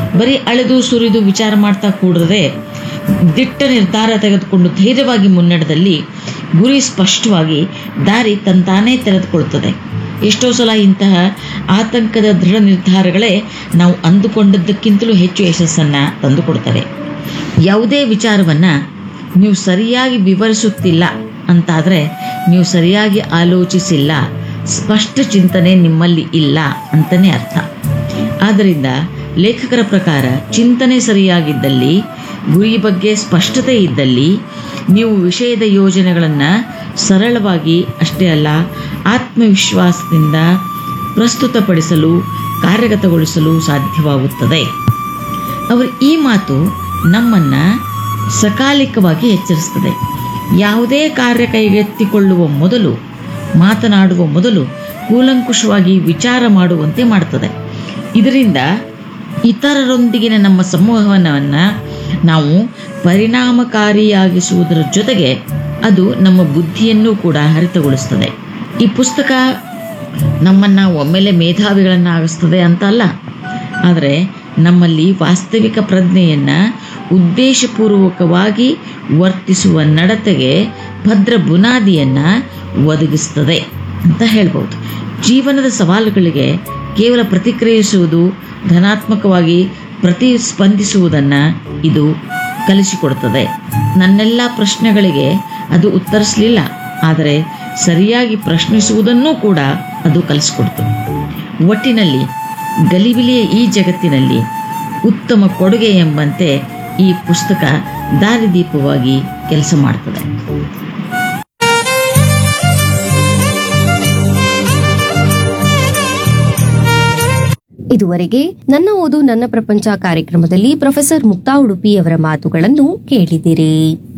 ಬರೀ ಅಳೆದು ಸುರಿದು ವಿಚಾರ ಮಾಡ್ತಾ ಕೂಡದೆ ದಿಟ್ಟ ನಿರ್ಧಾರ ತೆಗೆದುಕೊಂಡು ಧೈರ್ಯವಾಗಿ ಮುನ್ನಡೆದಲ್ಲಿ ಗುರಿ ಸ್ಪಷ್ಟವಾಗಿ ದಾರಿ ತಂತಾನೇ ತೆರೆದುಕೊಳ್ತದೆ ಎಷ್ಟೋ ಸಲ ಇಂತಹ ಆತಂಕದ ದೃಢ ನಿರ್ಧಾರಗಳೇ ನಾವು ಅಂದುಕೊಂಡದ್ದಕ್ಕಿಂತಲೂ ಹೆಚ್ಚು ಯಶಸ್ಸನ್ನು ತಂದುಕೊಡ್ತವೆ ಯಾವುದೇ ವಿಚಾರವನ್ನು ನೀವು ಸರಿಯಾಗಿ ವಿವರಿಸುತ್ತಿಲ್ಲ ಅಂತಾದರೆ ನೀವು ಸರಿಯಾಗಿ ಆಲೋಚಿಸಿಲ್ಲ ಸ್ಪಷ್ಟ ಚಿಂತನೆ ನಿಮ್ಮಲ್ಲಿ ಇಲ್ಲ ಅಂತಲೇ ಅರ್ಥ ಆದ್ದರಿಂದ ಲೇಖಕರ ಪ್ರಕಾರ ಚಿಂತನೆ ಸರಿಯಾಗಿದ್ದಲ್ಲಿ ಗುರಿ ಬಗ್ಗೆ ಸ್ಪಷ್ಟತೆ ಇದ್ದಲ್ಲಿ ನೀವು ವಿಷಯದ ಯೋಜನೆಗಳನ್ನು ಸರಳವಾಗಿ ಅಷ್ಟೇ ಅಲ್ಲ ಆತ್ಮವಿಶ್ವಾಸದಿಂದ ಪ್ರಸ್ತುತಪಡಿಸಲು ಕಾರ್ಯಗತಗೊಳಿಸಲು ಸಾಧ್ಯವಾಗುತ್ತದೆ ಅವರ ಈ ಮಾತು ನಮ್ಮನ್ನು ಸಕಾಲಿಕವಾಗಿ ಎಚ್ಚರಿಸ್ತದೆ ಯಾವುದೇ ಕಾರ್ಯ ಕೈಗೆತ್ತಿಕೊಳ್ಳುವ ಮೊದಲು ಮಾತನಾಡುವ ಮೊದಲು ಕೂಲಂಕುಷವಾಗಿ ವಿಚಾರ ಮಾಡುವಂತೆ ಮಾಡುತ್ತದೆ ಇದರಿಂದ ಇತರರೊಂದಿಗಿನ ನಮ್ಮ ಸಂವಹನವನ್ನು ನಾವು ಪರಿಣಾಮಕಾರಿಯಾಗಿಸುವುದರ ಜೊತೆಗೆ ಅದು ನಮ್ಮ ಬುದ್ಧಿಯನ್ನು ಕೂಡ ಹರಿತಗೊಳಿಸ್ತದೆ ಈ ಪುಸ್ತಕ ನಮ್ಮನ್ನು ಒಮ್ಮೆಲೆ ಮೇಧಾವಿಗಳನ್ನಾಗಿಸ್ತದೆ ಅಂತ ಅಲ್ಲ ಆದರೆ ನಮ್ಮಲ್ಲಿ ವಾಸ್ತವಿಕ ಪ್ರಜ್ಞೆಯನ್ನು ಉದ್ದೇಶಪೂರ್ವಕವಾಗಿ ವರ್ತಿಸುವ ನಡತೆಗೆ ಭದ್ರ ಬುನಾದಿಯನ್ನು ಒದಗಿಸ್ತದೆ ಅಂತ ಹೇಳ್ಬೋದು ಜೀವನದ ಸವಾಲುಗಳಿಗೆ ಕೇವಲ ಪ್ರತಿಕ್ರಿಯಿಸುವುದು ಧನಾತ್ಮಕವಾಗಿ ಪ್ರತಿಸ್ಪಂದಿಸುವುದನ್ನು ಇದು ಕಲಿಸಿಕೊಡ್ತದೆ ನನ್ನೆಲ್ಲ ಪ್ರಶ್ನೆಗಳಿಗೆ ಅದು ಉತ್ತರಿಸಲಿಲ್ಲ ಆದರೆ ಸರಿಯಾಗಿ ಪ್ರಶ್ನಿಸುವುದನ್ನೂ ಕೂಡ ಅದು ಕಲಿಸ್ಕೊಡ್ತು ಒಟ್ಟಿನಲ್ಲಿ ಗಲಿಬಿಲಿಯ ಈ ಜಗತ್ತಿನಲ್ಲಿ ಉತ್ತಮ ಕೊಡುಗೆ ಎಂಬಂತೆ ಈ ಪುಸ್ತಕ ದಾರಿದೀಪವಾಗಿ ಕೆಲಸ ಮಾಡ್ತದೆ ಇದುವರೆಗೆ ನನ್ನ ಓದು ನನ್ನ ಪ್ರಪಂಚ ಕಾರ್ಯಕ್ರಮದಲ್ಲಿ ಪ್ರೊಫೆಸರ್ ಮುಕ್ತಾ ಉಡುಪಿಯವರ ಮಾತುಗಳನ್ನು ಕೇಳಿದಿರಿ